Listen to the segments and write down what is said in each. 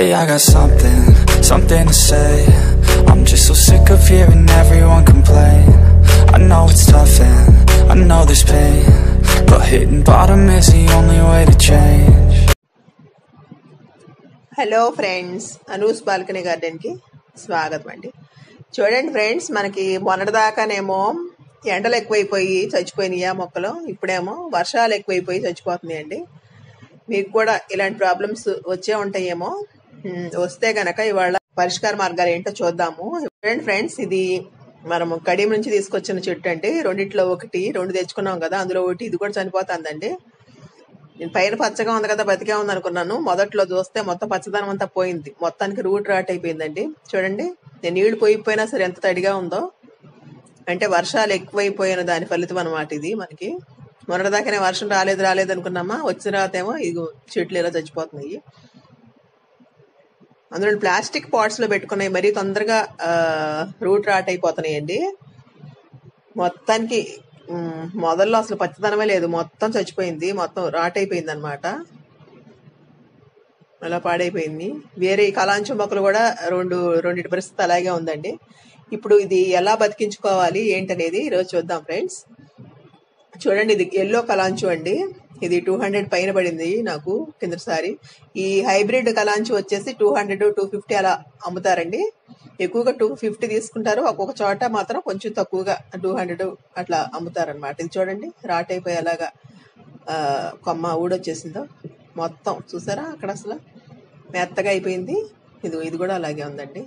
Hey, I got something, something to say I'm just so sick of hearing everyone complain I know it's tough and I know there's pain But hitting bottom is the only way to change hello friends Anu's balcony గార్డెన్కి స్వాగతం అండి చూడండి friends మనకి మొన్నటిదాకానేమో ఎండలు ఎక్కువైపోయి చచ్చిపోయినాయి ఆ మొక్కలు ఇప్పుడేమో వర్షాలు ఎక్కువైపోయి చచ్చిపోతున్నాయండి మీకు కూడా ఇలాంటి ప్రాబ్లమ్స్ వచ్చే ఉంటాయేమో ఉమ్, వస్తే గనక ఇవాళ పరిష్కార మార్గాలు ఏంటో చూద్దాము చూడండి ఫ్రెండ్స్ ఇది మనము కడియం నుంచి తీసుకొచ్చిన చెట్టు అండి రెండిట్లో ఒకటి రెండు తెచ్చుకున్నాం కదా అందులో ఒకటి ఇది కూడా చనిపోతుందండి నేను పైన పచ్చగా ఉంది కదా బతికే ఉంది అనుకున్నాను మొదట్లో చూస్తే మొత్తం పచ్చదనం అంతా పోయింది మొత్తానికి రూట్ రాట్ అయిపోయిందండి చూడండి నేను నీళ్లు పోయిపోయినా సరే ఎంత తడిగా ఉందో అంటే వర్షాలు ఎక్కువైపోయిన దాని ఫలితం అనమాట ఇది మనకి మొన్నటిదాకానే వర్షం రాలేదు రాలేదు అనుకున్నామా వచ్చిన తర్వాత ఏమో ఇది చెట్లు ఇలా చచ్చిపోతున్నాయి అందులో ప్లాస్టిక్ పాట్స్ లో పెట్టుకున్నాయి మరీ తొందరగా రూట్ రాట్ అయిపోతున్నాయండి మొత్తానికి మ్, మొదల్లో అసలు పచ్చదనమే లేదు మొత్తం చచ్చిపోయింది మొత్తం రాట్ అయిపోయింది అనమాట అలా పాడైపోయింది వేరే ఈ కలాంచు మొక్కలు కూడా రెండు రెండింటి పరిస్థితి అలాగే ఉందండి ఇప్పుడు ఇది ఎలా బతికించుకోవాలి ఏంటనేది ఈరోజు చూద్దాం ఫ్రెండ్స్ చూడండి ఇది ఎల్లో కలాంచు అండి ఇది టూ హండ్రెడ్ పైన పడింది నాకు కిందసారి ఈ హైబ్రిడ్ కలాంచు వచ్చేసి టూ హండ్రెడ్ టూ ఫిఫ్టీ అలా అమ్ముతారండి ఎక్కువగా టూ ఫిఫ్టీ తీసుకుంటారు ఒక్కొక్క చోట మాత్రం కొంచెం తక్కువగా టూ హండ్రెడ్ అట్లా అమ్ముతారనమాట ఇది చూడండి రాట్ అయిపోయేలాగా ఆ, కొమ్మ ఊడొచ్చేసిందో మొత్తం చూసారా అక్కడ అసలు మెత్తగా అయిపోయింది ఇది ఇది కూడా అలాగే ఉందండి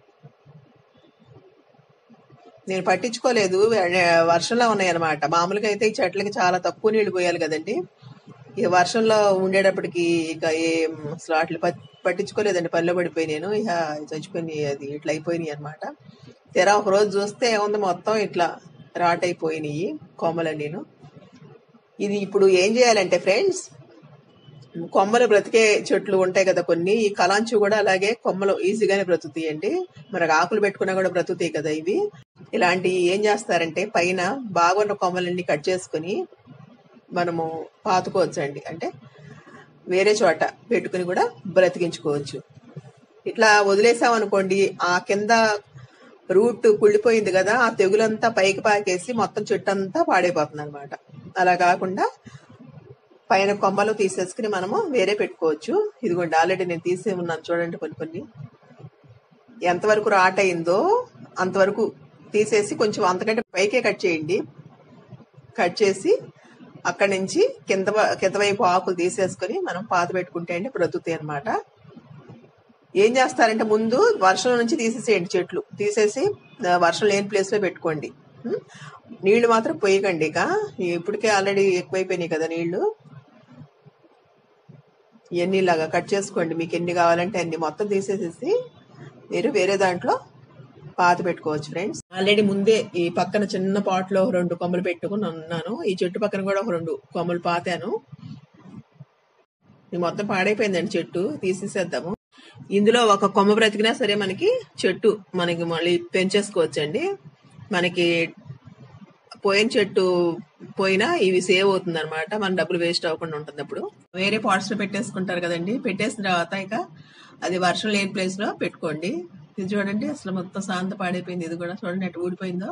నేను పట్టించుకోలేదు వే- వర్షంలో ఉన్నాయి అనమాట మామూలుగా అయితే ఈ చెట్లకి చాలా తక్కువ నీళ్లు పోయాలి కదండి ఇక వర్షంలో ఉండేటప్పటికి ఇక ఏం అసలు వాటిని పట్- పట్టించుకోలేదండి పనిలో పడిపోయి నేను ఇక చచ్చిపోయి అది ఇట్లా అయిపోయినాయి అనమాట తెరా ఒక రోజు చూస్తే ఏముంది మొత్తం ఇట్లా రాట్ అయిపోయినాయి కొమ్మలని నేను ఇది ఇప్పుడు ఏం చేయాలంటే ఫ్రెండ్స్ కొమ్మలు బ్రతికే చెట్లు ఉంటాయి కదా కొన్ని ఈ కలాంచు కూడా అలాగే కొమ్మలు ఈజీగానే బ్రతుకుతాయండి మనకు ఆకులు పెట్టుకున్నా కూడా బ్రతుకుతాయి కదా ఇవి ఇలాంటి ఏం చేస్తారంటే పైన బాగున్న కొమ్మలన్నీ కట్ చేసుకుని మనము పాతుకోవచ్చు అండి అంటే వేరే చోట పెట్టుకుని కూడా బ్రతికించుకోవచ్చు ఇట్లా వదిలేసాం అనుకోండి ఆ కింద రూట్ కుళ్ళిపోయింది కదా ఆ తెగులంతా పైకి పాకేసి మొత్తం చెట్టు అంతా పాడైపోతుంది అనమాట అలా కాకుండా పైన కొమ్మలు తీసేసుకుని మనము వేరే పెట్టుకోవచ్చు ఇదిగోండి ఆల్రెడీ నేను తీసే ఉన్నాను చూడండి కొన్ని కొన్ని ఎంతవరకు రాట్ అయిందో అంతవరకు తీసేసి కొంచెం అంతకంటే పైకే కట్ చేయండి కట్ చేసి అక్కడి నుంచి కింద వ- కింద వైపు ఆకులు తీసేసుకొని మనం పాత పెట్టుకుంటే అండి బ్రతుకుతాయి అనమాట ఏం చేస్తారంటే ముందు వర్షం నుంచి తీసేసేయండి చెట్లు తీసేసి ఆ, వర్షం లేని ప్లేస్ లో పెట్టుకోండి ఉం? నీళ్లు మాత్రం పోయకండి ఇక ఇప్పటికే ఆల్రెడీ ఎక్కువైపోయినాయి కదా నీళ్లు ఇవన్నీ ఇలాగా కట్ చేసుకోండి మీకు ఎన్ని కావాలంటే అన్ని మొత్తం తీసేసేసి మీరు వేరే దాంట్లో పాత పెట్టుకోవచ్చు ఫ్రెండ్స్ ఆల్రెడీ ముందే ఈ పక్కన చిన్న పాట్ లో రెండు కొమ్మలు పెట్టుకుని ఉన్నాను ఈ చెట్టు పక్కన కూడా ఒక రెండు కొమ్మలు పాతాను ఇది మొత్తం పాడైపోయిందండి చెట్టు తీసేసేద్దాము ఇందులో ఒక కొమ్మ బ్రతికినా సరే మనకి చెట్టు మనకి మళ్ళీ పెంచేసుకోవచ్చండి మనకి పోయిన చెట్టు పోయినా ఇవి సేవ్ అవుతుంది అనమాట మన డబ్బులు వేస్ట్ అవ్వకుండా ఉంటుంది అప్పుడు వేరే పాట్స్ లో పెట్టేసుకుంటారు కదండి పెట్టేసిన తర్వాత ఇక అది వర్షం లేని ప్లేస్ లో పెట్టుకోండి ఇది చూడండి అసలు మొత్తం శాంత పాడైపోయింది ఇది కూడా చూడండి ఎటు ఊడిపోయిందో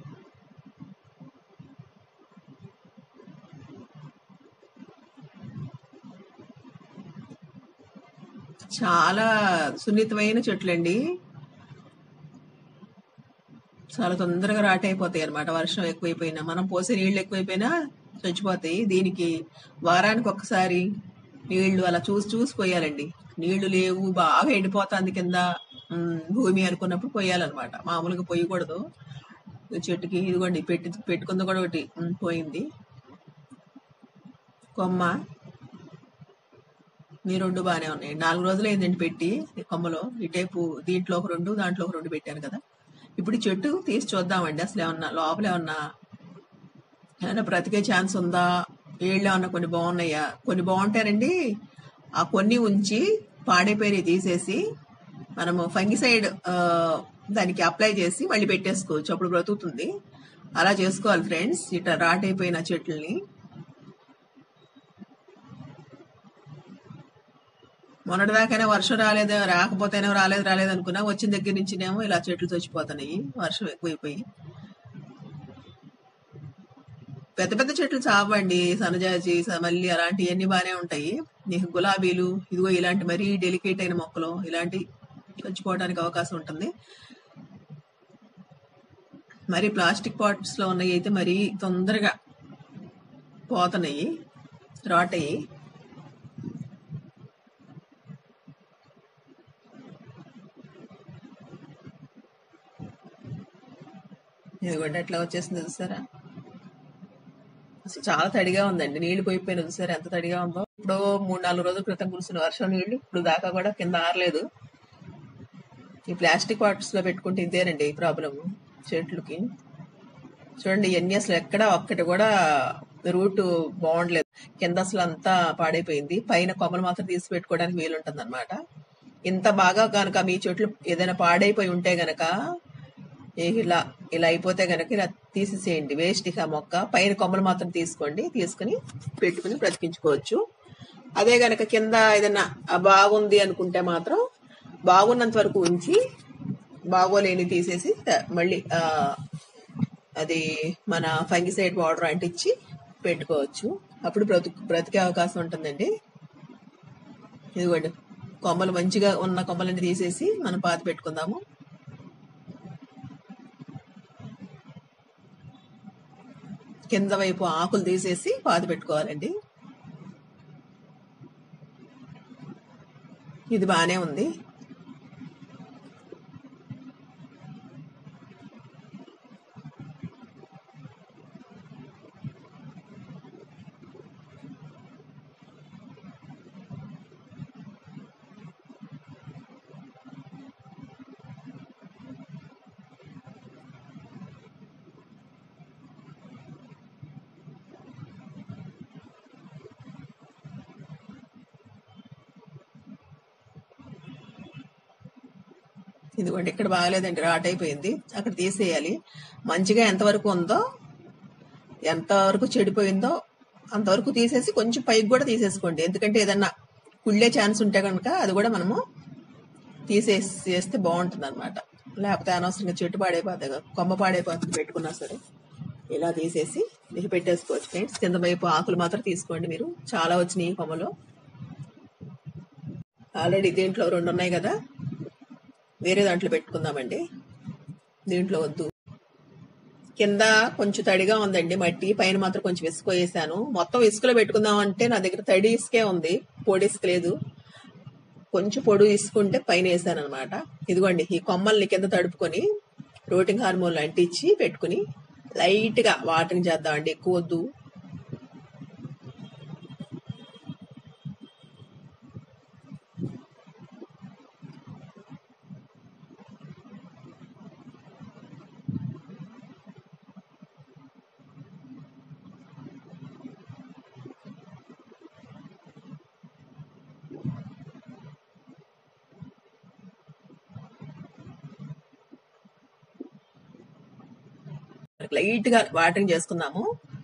చాలా సున్నితమైన చెట్లండి చాలా తొందరగా రాట్ అయిపోతాయి అనమాట వర్షం ఎక్కువైపోయినా మనం పోసే నీళ్లు ఎక్కువైపోయినా చచ్చిపోతాయి దీనికి వారానికి ఒక్కసారి నీళ్లు అలా చూసి చూసి పోయాలండి నీళ్లు లేవు బాగా ఎండిపోతుంది కింద ఉమ్, భూమి అనుకున్నప్పుడు పోయాలన్నమాట మామూలుగా పోయకూడదు ఈ చెట్టుకి ఇదిగోండి పెట్టి పెట్టుకుంది కూడా ఒకటి ఉమ్, పోయింది కొమ్మ ఈ రెండు బాగానే ఉన్నాయి నాలుగు రోజులు అయిందండి పెట్టి ఈ కొమ్మలో ఈ టైపు దీంట్లో ఒక రెండు దాంట్లో ఒక రెండు పెట్టాను కదా ఇప్పుడు ఈ చెట్టు తీసి చూద్దామండి అసలు ఏమన్నా లోపల ఏమన్నా ఏమైనా బ్రతికే ఛాన్స్ ఉందా ఏళ్ళు ఏమన్నా కొన్ని బాగున్నాయా కొన్ని బాగుంటాయండి ఆ కొన్ని ఉంచి పాడైపోయి తీసేసి మనము ఫంగిసైడ్ దానికి అప్లై చేసి మళ్ళీ పెట్టేసుకోవచ్చు అప్పుడు బ్రతుకుతుంది అలా చేసుకోవాలి ఫ్రెండ్స్ ఇట్లా రాట్ అయిపోయిన చెట్లని మొన్నటిదాకైనా వర్షం రాలేదు రాకపోతేనే రాలేదు రాలేదు అనుకున్నా వచ్చిన దగ్గర నుంచినేమో ఇలా చెట్లు చచ్చిపోతున్నాయి వర్షం ఎక్కువైపోయి పెద్ద పెద్ద చెట్లు చావండి సనజాజి స- మల్లి అలాంటివన్నీ బాగానే ఉంటాయి నీకు గులాబీలు ఇదిగో ఇలాంటి మరీ డెలికేట్ అయిన మొక్కలు ఇలాంటి చచ్చిపోవడానికి అవకాశం ఉంటుంది మరి ప్లాస్టిక్ పాట్స్ లో ఉన్నాయి అయితే మరీ తొందరగా పోతున్నాయి రాట్ అయ్యి ఇదిగోండి ఎట్లా వచ్చేసింది చూసారా అసలు చాలా తడిగా ఉందండి నీళ్లు పోయిపోయిన చూసారా ఎంత తడిగా ఉందో ఇప్పుడు మూడు నాలుగు రోజుల క్రితం కురిసిన వర్షం నీళ్లు ఇప్పుడు దాకా కూడా కింద ఆరలేదు ఈ ప్లాస్టిక్ వాటర్స్ లో పెట్టుకుంటే ఇదేనండి ఈ ప్రాబ్లం చెట్లకి చూడండి ఇవన్నీ అసలు ఎక్కడ ఒక్కటి కూడా రూట్ బాగుండలేదు కింద అసలు అంతా పాడైపోయింది పైన కొమ్మలు మాత్రం తీసి పెట్టుకోవడానికి వీలుంటుంది అనమాట ఇంత బాగా కనుక మీ చెట్లు ఏదైనా పాడైపోయి ఉంటే గనక ఏ ఇలా ఇలా అయిపోతే గనక ఇలా తీసేసేయండి వేస్ట్ ఇక మొక్క పైన కొమ్మలు మాత్రం తీసుకోండి తీసుకుని పెట్టుకుని బ్రతికించుకోవచ్చు అదే గనక కింద ఏదైనా ఆ బాగుంది అనుకుంటే మాత్రం బాగున్నంత వరకు ఉంచి బాగోలేని తీసేసి త- మళ్ళీ ఆ, అది మన ఫంగిసైడ్ పౌడర్ అంటించి పెట్టుకోవచ్చు అప్పుడు బ్రతుకు బ్రతికే అవకాశం ఉంటుందండి ఇదిగోండి కొమ్మలు మంచిగా ఉన్న కొమ్మలని తీసేసి మనం పాతి పెట్టుకుందాము కింద వైపు ఆకులు తీసేసి పాతి పెట్టుకోవాలండి ఇది బానే ఉంది ఇదిగోండి ఇక్కడ బాగలేదండి రాట్ అయిపోయింది అక్కడ తీసేయాలి మంచిగా ఎంతవరకు ఉందో ఎంతవరకు చెడిపోయిందో అంతవరకు తీసేసి కొంచెం పైకి కూడా తీసేసుకోండి ఎందుకంటే ఏదన్నా కుళ్ళే ఛాన్స్ ఉంటే కనుక అది కూడా మనము తీసేసి చేస్తే బాగుంటుంది అనమాట లేకపోతే అనవసరంగా చెట్టు పాడైపోతుంది కదా, కొమ్మ పాడైపోతుంది పెట్టుకున్నా సరే ఇలా తీసేసి మీకు పెట్టేసుకోవచ్చు ఫ్రెండ్స్ కింద వైపు ఆకులు మాత్రం తీసుకోండి మీరు చాలా వచ్చినాయి ఈ కొమ్మలో ఆల్రెడీ దీంట్లో రెండు ఉన్నాయి కదా వేరే దాంట్లో పెట్టుకుందామండి దీంట్లో వద్దు కింద కొంచెం తడిగా ఉందండి మట్టి పైన మాత్రం కొంచెం ఇసుక వేసాను మొత్తం ఇసుకలో పెట్టుకుందాం అంటే నా దగ్గర తడి ఇసుకే ఉంది పొడి ఇసుక లేదు కొంచెం పొడి ఇసుకుంటే పైన వేసాను అనమాట ఇదిగోండి ఈ కొమ్మల్ని కింద తడుపుకొని రోటింగ్ హార్మోన్లు అంటించి పెట్టుకుని లైట్ గా వాటరింగ్ చేద్దామండి ఎక్కువ వద్దు లైట్ గా వాటరింగ్ చేసుకుందాము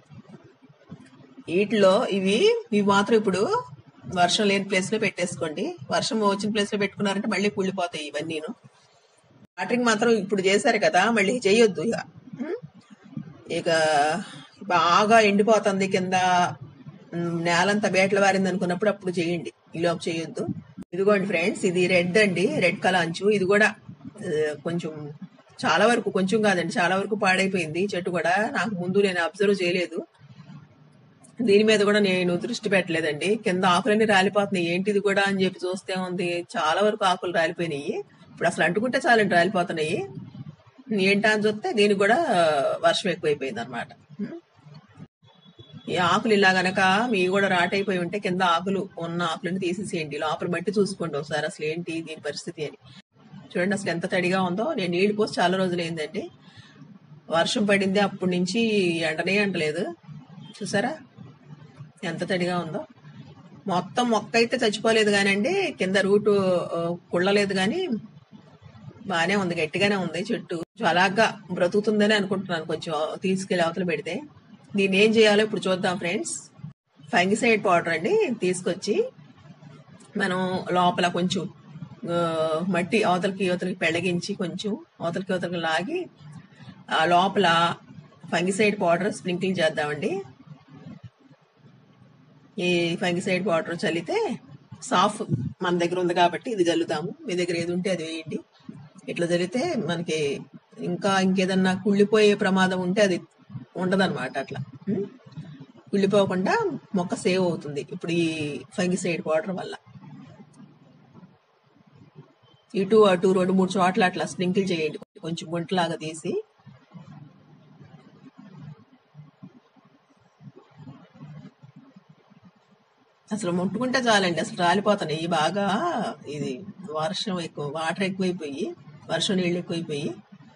వీటిలో ఇవి ఇవి మాత్రం ఇప్పుడు వర్షం లేని ప్లేస్ లో పెట్టేసుకోండి వర్షం వచ్చిన ప్లేస్ లో పెట్టుకున్నారంటే మళ్ళీ కుళ్ళిపోతాయి ఇవన్నీను వాటరింగ్ మాత్రం ఇప్పుడు చేశారు కదా మళ్ళీ చేయొద్దు ఇక ఉం? ఇక బాగా ఎండిపోతుంది కింద ఉం, నేలంతా బేటలు వారింది అనుకున్నప్పుడు అప్పుడు చేయండి ఈలోపు చేయొద్దు ఇదిగోండి ఫ్రెండ్స్ ఇది రెడ్ అండి రెడ్ కలాంచు ఇది కూడా ఆ, కొంచెం చాలా వరకు కొంచెం కాదండి చాలా వరకు పాడైపోయింది చెట్టు కూడా నాకు ముందు నేను అబ్జర్వ్ చేయలేదు దీని మీద కూడా నేను దృష్టి పెట్టలేదండి కింద ఆకులన్నీ రాలిపోతున్నాయి ఏంటిది కూడా అని చెప్పి చూస్తే ఉంది చాలా వరకు ఆకులు రాలిపోయినాయి ఇప్పుడు అసలు అంటుకుంటే చాలండి రాలిపోతున్నాయి ఏంటా అని చూస్తే దీనికి కూడా వర్షం ఎక్కువైపోయింది అనమాట ఈ ఆకులు ఇలా గనక మీ కూడా రాటైపోయి ఉంటే కింద ఆకులు ఉన్న ఆకులను తీసేసేయండి లోపల మట్టి చూసుకోండి ఒకసారి అసలు ఏంటి దీని పరిస్థితి అని చూడండి అసలు ఎంత తడిగా ఉందో నేను నీళ్లు పోసి చాలా రోజులు అయిందండి వర్షం పడింది అప్పటి నుంచి ఎండనే ఎండలేదు చూసారా ఎంత తడిగా ఉందో మొత్తం మొక్క అయితే చచ్చిపోలేదు కానండి కింద రూటు ఆ, కుళ్ళలేదు కానీ బాగానే ఉంది గట్టిగానే ఉంది చెట్టు కొంచెం అలాగా బ్రతుకుతుందని అనుకుంటున్నాను కొంచెం తీసుకెళ్లి అవతల పెడితే దీన్ని ఏం చేయాలో ఇప్పుడు చూద్దాం ఫ్రెండ్స్ ఫంగిసైడ్ పౌడర్ అండి తీసుకొచ్చి మనం లోపల కొంచెం ఆ, మట్టి అవతలకి యువతలకి పెళ్ళగించి కొంచెం అవతలకి యువతలకి లాగి ఆ లోపల ఫంగిసైడ్ పౌడర్ స్ప్రింకిల్ చేద్దామండి ఈ ఫంగిసైడ్ పౌడర్ చల్లితే సాఫ్ మన దగ్గర ఉంది కాబట్టి ఇది చల్లుతాము మీ దగ్గర ఏది ఉంటే అది వేయండి ఇట్లా చల్లితే మనకి ఇంకా ఇంకేదన్నా కుళ్ళిపోయే ప్రమాదం ఉంటే అది ఉండదన్నమాట అట్లా ఉం? కుళ్ళిపోకుండా మొక్క సేవ్ అవుతుంది ఇప్పుడు ఈ ఫంగిసైడ్ పౌడర్ వల్ల ఇటు అటు రెండు మూడు చోట్ల అట్లా స్ప్రింకిల్ చేయండి కొంచెం గుంటలాగా తీసి అసలు ముట్టుకుంటే చాలండి అసలు రాలిపోతున్నాయి బాగా ఇది వర్షం ఎక్కువ వాటర్ ఎక్కువైపోయి వర్షం నీళ్ళు ఎక్కువైపోయి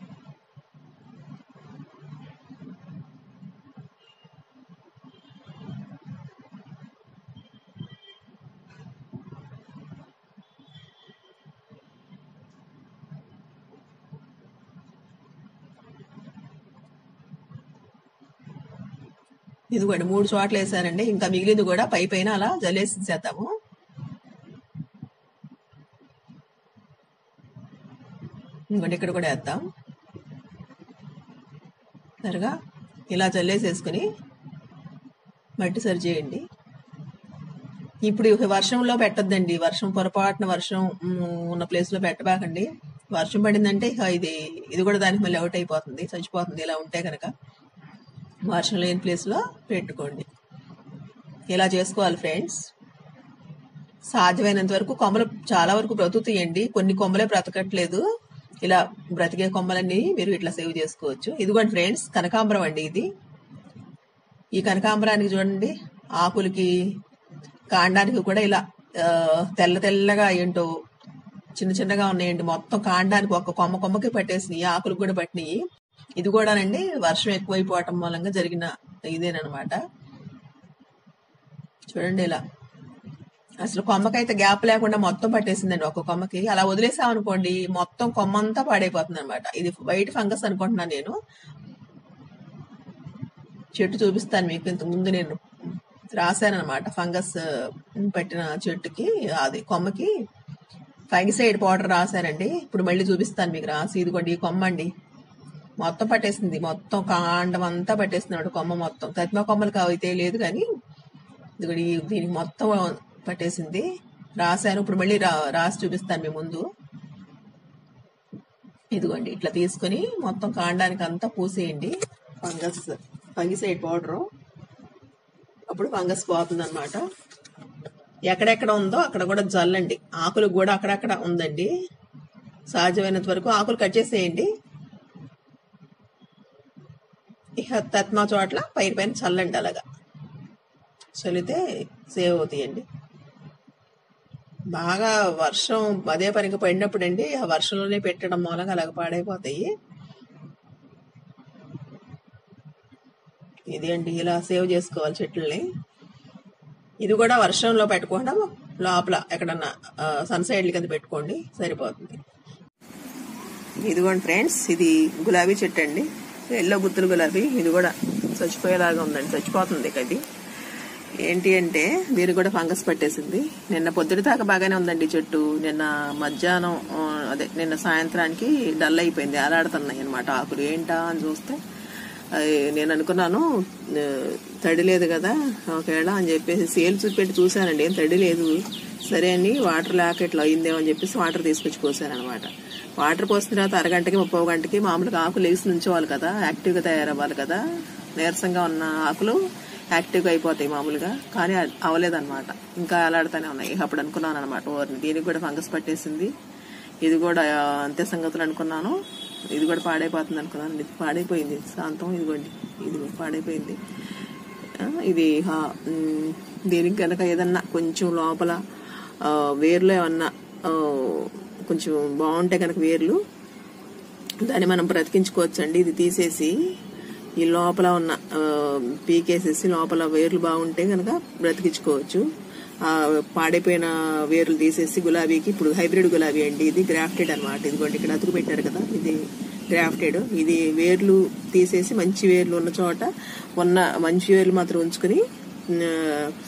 ఇదిగోండి మూడు చోట్ల వేసారండి ఇంకా మిగిలింది కూడా పై పైన అలా జల్లేసేద్దాము ఇంకోటి ఇక్కడ కూడా వేద్దాం సరిగా ఇలా జల్లేసేసుకుని మట్టి సరి చేయండి ఇప్పుడు ఇక వర్షంలో పెట్టొద్దండి వర్షం పొరపాటున వర్షం ఉమ్, ఉన్న ప్లేస్ లో పెట్టబాకండి వర్షం పడిందంటే ఇక ఇది ఇది కూడా దానికి మళ్ళీ అవుట్ అయిపోతుంది చచ్చిపోతుంది ఇలా ఉంటే కనుక వర్షం లేని ప్లేస్ లో పెట్టుకోండి ఇలా చేసుకోవాలి ఫ్రెండ్స్ సాధ్యమైనంత వరకు కొమ్మలు చాలా వరకు బ్రతుకుతాయండి కొన్ని కొమ్మలే బ్రతకట్లేదు ఇలా బ్రతికే కొమ్మలన్నీ మీరు ఇట్లా సేవ్ చేసుకోవచ్చు ఇదిగోండి ఫ్రెండ్స్ కనకాంబరం అండి ఇది ఈ కనకాంబరానికి చూడండి ఆకులకి కాండానికి కూడా ఇలా ఆ, తెల్ల తెల్లగా ఏంటో చిన్న చిన్నగా ఉన్నాయండి మొత్తం కాండానికి ఒక కొమ్మ కొమ్మకి పట్టేసినాయి ఆకులకు కూడా పట్టినాయి ఇది కూడానండి వర్షం ఎక్కువైపోవటం మూలంగా జరిగిన ఇదేనమాట చూడండి ఇలా అసలు కొమ్మకైతే గ్యాప్ లేకుండా మొత్తం పట్టేసిందండి ఒక కొమ్మకి అలా వదిలేసామనుకోండి మొత్తం కొమ్మంతా పాడైపోతుంది అనమాట ఇది వైట్ ఫంగస్ అనుకుంటున్నాను నేను చెట్టు చూపిస్తాను మీకు ఇంత ముందు నేను రాశానమాట ఫంగస్ పట్టిన చెట్టుకి అది కొమ్మకి ఫంగిసైడ్ పౌడర్ రాశానండి ఇప్పుడు మళ్ళీ చూపిస్తాను మీకు రాసి ఇదిగోండి ఈ కొమ్మ అండి మొత్తం పట్టేసింది మొత్తం కాండం అంతా పట్టేసింది కొమ్మ మొత్తం కతిమ కొమ్మలు అయితే లేదు కానీ ఇదిగోండి ఈ- దీనికి మొత్తం పట్టేసింది రాశాను ఇప్పుడు మళ్ళీ రా రాసి చూపిస్తాను మీ ముందు ఇదిగోండి ఇట్లా తీసుకొని మొత్తం కాండానికి అంతా పూసేయండి ఫంగస్ ఫంగిసైడ్ పౌడరు అప్పుడు ఫంగస్ పోతుంది అనమాట ఎక్కడెక్కడ ఉందో అక్కడ కూడా జల్లండి ఆకులు కూడా అక్కడక్కడ ఉందండి సాధ్యమైనంత వరకు ఆకులు కట్ చేసేయండి ఇక తత్మా చోట్ల పైన పైన చల్లండి అలాగా చల్లితే సేవ్ అవుతాయండి బాగా వర్షం అదే పనికి పడినప్పుడు అండి ఆ వర్షంలోనే పెట్టడం మూలంగా అలాగ పాడైపోతాయి ఇది అండి ఇలా సేవ్ చేసుకోవాలి చెట్లని ఇది కూడా వర్షంలో పెట్టకుండా లోపల ఎక్కడన్నా సన్ సైడ్ కింద పెట్టుకోండి సరిపోతుంది ఇదిగోండి ఫ్రెండ్స్ ఇది గులాబీ చెట్టు అండి ఎల్లో గుత్తులు గులాబీ ఇది కూడా చచ్చిపోయేలాగా ఉందండి చచ్చిపోతుంది ఇక ఇది ఏంటి అంటే దీనికి కూడా ఫంగస్ పట్టేసింది నిన్న పొద్దుటి దాకా బాగానే ఉందండి ఈ చెట్టు నిన్న మధ్యాహ్నం ఆ, అదే నిన్న సాయంత్రానికి డల్ అయిపోయింది అలాడుతున్నాయి అనమాట ఆకులు ఏంటా అని చూస్తే అది నేను అనుకున్నాను ఆ, తడి లేదు కదా ఒకవేళ అని చెప్పేసి సేల్ చూపెట్టి చూశానండి ఏం తడి లేదు సరే అని వాటర్ లేక ఇట్లా అయిందేమో అని చెప్పేసి వాటర్ తీసుకొచ్చి పోసాను అనమాట వాటర్ పోసిన తర్వాత అరగంటకి ముప్పై గంటకి మామూలుగా ఆకులు లేచి నుంచోవాలి కదా యాక్టివ్గా తయారవ్వాలి కదా నీరసంగా ఉన్న ఆకులు యాక్టివ్గా అయిపోతాయి మామూలుగా కానీ అ- అవ్వలేదన్నమాట ఇంకా అలాడుతూనే ఉన్నాయి అప్పుడు అనుకున్నాను అనమాట ఓర్ని దీనికి కూడా ఫంగస్ పట్టేసింది ఇది కూడా ఆ, అంతే సంగతులు అనుకున్నాను ఇది కూడా పాడైపోతుంది అనుకున్నాను ఇది పాడైపోయింది శాంతం ఇదిగోండి ఇది కూడా పాడైపోయింది ఆ, ఇది హా, ఉమ్, దీనికి కనుక ఏదన్నా కొంచెం లోపల ఆ, వేర్లు ఏమన్నా ఆ, కొంచెం బాగుంటే కనుక వేర్లు దాన్ని మనం బ్రతికించుకోవచ్చు అండి ఇది తీసేసి ఈ లోపల ఉన్న ఆ, పీకేసేసి లోపల వేర్లు బాగుంటే కనుక బ్రతికించుకోవచ్చు ఆ పాడైపోయిన వేర్లు తీసేసి గులాబీకి ఇప్పుడు హైబ్రిడ్ గులాబీ అండి ఇది గ్రాఫ్టెడ్ అనమాట ఇదిగోండి ఇక్కడ అతుకు పెట్టారు కదా ఇది గ్రాఫ్టెడ్ ఇది వేర్లు తీసేసి మంచి వేర్లు ఉన్న చోట ఉన్న మంచి వేర్లు మాత్రం ఉంచుకుని ఆ,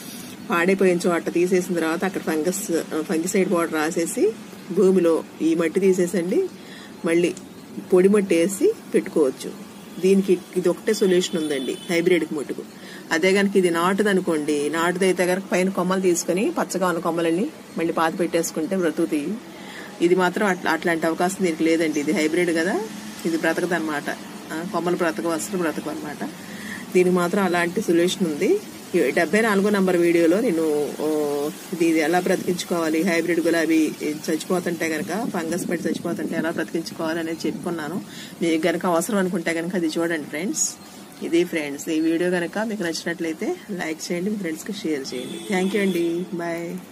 పాడైపోయిన చోట తీసేసిన తర్వాత అక్కడ ఫంగస్ ఫంగిసైడ్ పౌడర్ రాసేసి భూమిలో ఈ మట్టి తీసేసండి మళ్ళీ పొడి మట్టి వేసి పెట్టుకోవచ్చు దీనికి ఇది ఒకటే సొల్యూషన్ ఉందండి హైబ్రిడ్కి మట్టుకు అదే కనుక ఇది నాటుది అనుకోండి నాటుదైతే కనుక పైన కొమ్మలు తీసుకుని పచ్చగా ఉన్న కొమ్మలని మళ్ళీ పాతి పెట్టేసుకుంటే బ్రతుకుతాయి ఇది మాత్రం అట్లా అట్లాంటి అవకాశం దీనికి లేదండి ఇది హైబ్రిడ్ కదా ఇది బ్రతకదు అనమాట కొమ్మలు బ్రతకవు అసలు బ్రతకవు అనమాట దీనికి మాత్రం అలాంటి సొల్యూషన్ ఉంది ఈ డెబ్బై నాలుగో నంబర్ వీడియోలో నేను ఓ, ఇది ఇది ఎలా బ్రతికించుకోవాలి హైబ్రిడ్ గులాబీ చచ్చిపోతుంటే గనక ఫంగస్ పట్టి చచ్చిపోతుంటే ఎలా బ్రతికించుకోవాలి అనేది చెప్పుకున్నాను మీకు గనక అవసరం అనుకుంటే గనక అది చూడండి ఫ్రెండ్స్ ఇది ఫ్రెండ్స్ ఈ వీడియో గనక మీకు నచ్చినట్లయితే లైక్ చేయండి మీ ఫ్రెండ్స్కి షేర్ చేయండి థ్యాంక్ యూ అండి బాయ్